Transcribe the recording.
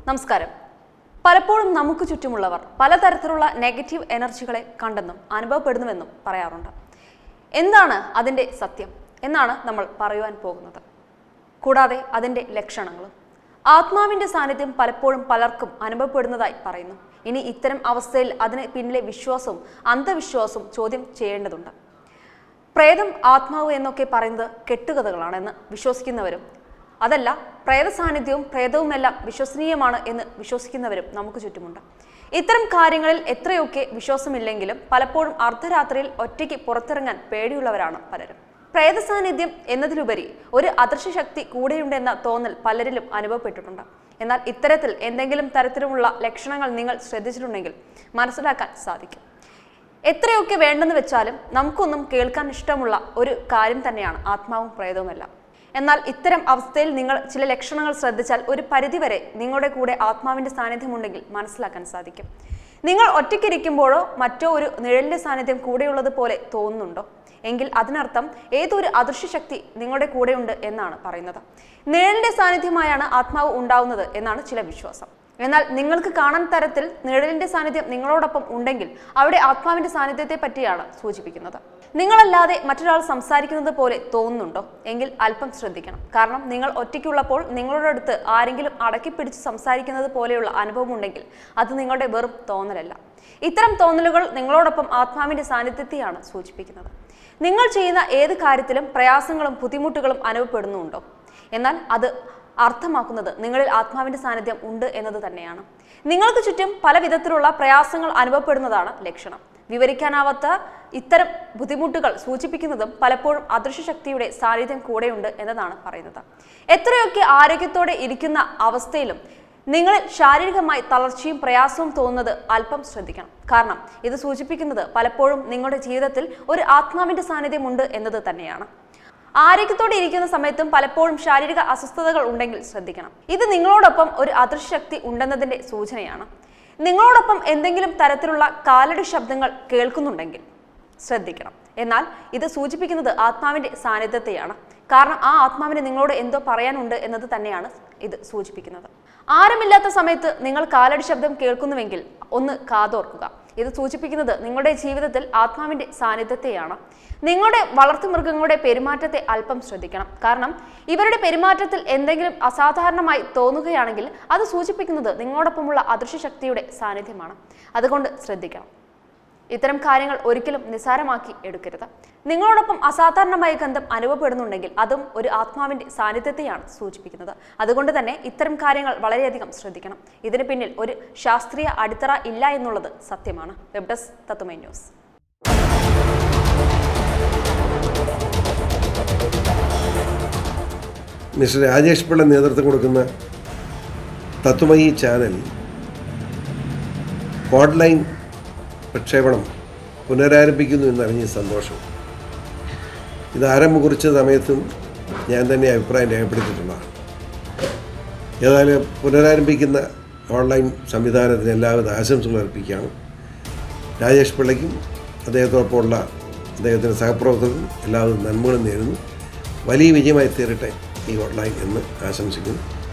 നമസ്കാരം പലപ്പോഴും നമുക്ക് ചുറ്റുമുള്ളവർ പലതരത്തിലുള്ള നെഗറ്റീവ് എനർജികളെ കണ്ടെന്നും അനുഭവപ്പെടുന്നുവെന്നും പറയാറുണ്ട് എന്താണ് അതിൻ്റെ സത്യം എന്നാണ് നമ്മൾ പറയുവാൻ പോകുന്നത് കൂടാതെ അതിൻ്റെ ലക്ഷണങ്ങളും ആത്മാവിൻ്റെ സാന്നിധ്യം പലപ്പോഴും പലർക്കും അനുഭവപ്പെടുന്നതായി പറയുന്നു ഇനി ഇത്തരം അവസ്ഥയിൽ അതിന് പിന്നിലെ വിശ്വാസവും അന്ധവിശ്വാസവും ചോദ്യം ചെയ്യേണ്ടതുണ്ട് പ്രേതം ആത്മാവ് എന്നൊക്കെ പറയുന്നത് കെട്ടുകഥകളാണെന്ന് വിശ്വസിക്കുന്നവരും അതല്ല പ്രേത സാന്നിധ്യവും പ്രേതവുമെല്ലാം വിശ്വസനീയമാണ് എന്ന് വിശ്വസിക്കുന്നവരും നമുക്ക് ചുറ്റുമുണ്ട് ഇത്തരം കാര്യങ്ങളിൽ എത്രയൊക്കെ വിശ്വാസമില്ലെങ്കിലും പലപ്പോഴും അർദ്ധരാത്രിയിൽ ഒറ്റയ്ക്ക് പുറത്തിറങ്ങാൻ പേടിയുള്ളവരാണ് പലരും പ്രേത സാന്നിധ്യം എന്നതിലുപരി ഒരു അദൃശ്യ ശക്തി കൂടെയുണ്ടെന്ന തോന്നൽ പലരിലും അനുഭവപ്പെട്ടിട്ടുണ്ട് എന്നാൽ ഇത്തരത്തിൽ എന്തെങ്കിലും തരത്തിലുമുള്ള ലക്ഷണങ്ങൾ നിങ്ങൾ ശ്രദ്ധിച്ചിട്ടുണ്ടെങ്കിൽ മനസ്സിലാക്കാൻ സാധിക്കും എത്രയൊക്കെ വേണ്ടെന്ന് വെച്ചാലും നമുക്കൊന്നും കേൾക്കാൻ ഇഷ്ടമുള്ള ഒരു കാര്യം തന്നെയാണ് ആത്മാവും പ്രേതവുമെല്ലാം എന്നാൽ ഇത്തരം അവസ്ഥയിൽ നിങ്ങൾ ചില ലക്ഷണങ്ങൾ ശ്രദ്ധിച്ചാൽ ഒരു പരിധിവരെ നിങ്ങളുടെ കൂടെ ആത്മാവിന്റെ സാന്നിധ്യമുണ്ടെങ്കിൽ മനസ്സിലാക്കാൻ സാധിക്കും നിങ്ങൾ ഒറ്റയ്ക്കിരിക്കുമ്പോഴോ മറ്റോ ഒരു നിഴലിന്റെ സാന്നിധ്യം കൂടെയുള്ളത് പോലെ തോന്നുന്നുണ്ടോ എങ്കിൽ അതിനർത്ഥം ഏതൊരു അദൃശ്യ ശക്തി നിങ്ങളുടെ കൂടെയുണ്ട് എന്നാണ് പറയുന്നത് നിഴലിന്റെ സാന്നിധ്യമായാണ് ആത്മാവ് ഉണ്ടാവുന്നത് എന്നാണ് ചില വിശ്വാസം എന്നാൽ നിങ്ങൾക്ക് കാണാൻ തരത്തിൽ നിഴലിന്റെ സാന്നിധ്യം നിങ്ങളോടൊപ്പം ഉണ്ടെങ്കിൽ അവിടെ ആത്മാവിന്റെ സാന്നിധ്യത്തെ പറ്റിയാണ് സൂചിപ്പിക്കുന്നത് നിങ്ങളല്ലാതെ മറ്റൊരാൾ സംസാരിക്കുന്നത് പോലെ തോന്നുന്നുണ്ടോ എങ്കിൽ അല്പം ശ്രദ്ധിക്കണം കാരണം നിങ്ങൾ ഒറ്റയ്ക്കുള്ളപ്പോൾ നിങ്ങളുടെ അടുത്ത് ആരെങ്കിലും അടക്കിപ്പിടിച്ച് സംസാരിക്കുന്നത് പോലെയുള്ള അനുഭവം ഉണ്ടെങ്കിൽ അത് നിങ്ങളുടെ വെറും തോന്നലല്ല ഇത്തരം തോന്നലുകൾ നിങ്ങളോടൊപ്പം ആത്മാവിന്റെ സാന്നിധ്യത്തെയാണ് സൂചിപ്പിക്കുന്നത് നിങ്ങൾ ചെയ്യുന്ന ഏത് കാര്യത്തിലും പ്രയാസങ്ങളും ബുദ്ധിമുട്ടുകളും അനുഭവപ്പെടുന്നുണ്ടോ എന്നാൽ അത് അർത്ഥമാക്കുന്നത് നിങ്ങളിൽ ആത്മാവിന്റെ സാന്നിധ്യം ഉണ്ട് എന്നത് തന്നെയാണ് നിങ്ങൾക്ക് ചുറ്റും പല വിധത്തിലുള്ള പ്രയാസങ്ങൾ അനുഭവപ്പെടുന്നതാണ് ലക്ഷണം വിവരിക്കാനാവാത്ത ഇത്തരം ബുദ്ധിമുട്ടുകൾ സൂചിപ്പിക്കുന്നതും പലപ്പോഴും അദൃശ്യ ശക്തിയുടെ സാന്നിധ്യം കൂടെയുണ്ട് എന്നതാണ് പറയുന്നത് എത്രയൊക്കെ ആരോഗ്യത്തോടെ ഇരിക്കുന്ന അവസ്ഥയിലും നിങ്ങളിൽ ശാരീരികമായി തളർച്ചയും പ്രയാസവും തോന്നുന്നത് അല്പം ശ്രദ്ധിക്കണം കാരണം ഇത് സൂചിപ്പിക്കുന്നത് പലപ്പോഴും നിങ്ങളുടെ ജീവിതത്തിൽ ഒരു ആത്മാവിന്റെ സാന്നിധ്യമുണ്ട് എന്നത് തന്നെയാണ് ആരോഗ്യത്തോടെ ഇരിക്കുന്ന സമയത്തും പലപ്പോഴും ശാരീരിക അസ്വസ്ഥതകൾ ഉണ്ടെങ്കിൽ ശ്രദ്ധിക്കണം ഇത് നിങ്ങളോടൊപ്പം ഒരു അദൃശ്യശക്തി ഉണ്ടെന്നതിന്റെ സൂചനയാണ് നിങ്ങളോടൊപ്പം എന്തെങ്കിലും തരത്തിലുള്ള കാലടി ശബ്ദങ്ങൾ കേൾക്കുന്നുണ്ടെങ്കിൽ ശ്രദ്ധിക്കണം എന്നാൽ ഇത് സൂചിപ്പിക്കുന്നത് ആത്മാവിന്റെ സാന്നിധ്യത്തെയാണ് കാരണം ആ ആത്മാവിന് നിങ്ങളോട് എന്തോ പറയാനുണ്ട് എന്നത് തന്നെയാണ് ഇത് സൂചിപ്പിക്കുന്നത് ആരുമില്ലാത്ത സമയത്ത് നിങ്ങൾ കാലടി ശബ്ദം കേൾക്കുന്നുവെങ്കിൽ ഒന്ന് കാതോർക്കുക ഇത് സൂചിപ്പിക്കുന്നത് നിങ്ങളുടെ ജീവിതത്തിൽ ആത്മാവിന്റെ സാന്നിധ്യത്തെയാണ് നിങ്ങളുടെ വളർത്തുമൃഗങ്ങളുടെ പെരുമാറ്റത്തെ അല്പം ശ്രദ്ധിക്കണം കാരണം ഇവരുടെ പെരുമാറ്റത്തിൽ എന്തെങ്കിലും അസാധാരണമായി തോന്നുകയാണെങ്കിൽ അത് സൂചിപ്പിക്കുന്നത് നിങ്ങളോടൊപ്പമുള്ള അദൃശ്യ ശക്തിയുടെ സാന്നിധ്യമാണ് അതുകൊണ്ട് ശ്രദ്ധിക്കണം ഇത്തരം കാര്യങ്ങൾ ഒരിക്കലും നിസ്സാരമാക്കി എടുക്കരുത് നിങ്ങളോടൊപ്പം അസാധാരണമായ ഗന്ധം അനുഭവപ്പെടുന്നുണ്ടെങ്കിൽ അതും ഒരു ആത്മാവിന്റെ സാന്നിധ്യത്തെയാണ് സൂചിപ്പിക്കുന്നത് അതുകൊണ്ട് തന്നെ ഇത്തരം കാര്യങ്ങൾ വളരെയധികം ശ്രദ്ധിക്കണം ഇതിന് പിന്നിൽ ഒരു ശാസ്ത്രീയ അടിത്തറ ഇല്ല എന്നുള്ളത് സത്യമാണ് web desk Tatwamayi news mister Rajesh Pillai നേതൃത്വം കൊടുക്കുന്ന തത്വമയി ചാനൽ ഓൺലൈൻ പ്രക്ഷേപണം പുനരാരംഭിക്കുന്നു എന്നറിഞ്ഞ സന്തോഷം ഇത് ആരംഭം കുറിച്ച സമയത്തും ഞാൻ തന്നെ അഭിപ്രായം രേഖപ്പെടുത്തിയിട്ടുള്ളതാണ് ഏതായാലും പുനരാരംഭിക്കുന്ന ഓൺലൈൻ സംവിധാനത്തിന് എല്ലാവിധ ആശംസകൾ അർപ്പിക്കുകയാണ് രാജേഷ് പിള്ളയ്ക്കും അദ്ദേഹത്തോടൊപ്പമുള്ള അദ്ദേഹത്തിൻ്റെ സഹപ്രവർത്തകർക്കും എല്ലാവിധ നന്മകളും നേരുന്നു വലിയ വിജയമായി തീരട്ടെ ഈ ഓൺലൈൻ എന്ന് ആശംസിക്കുന്നു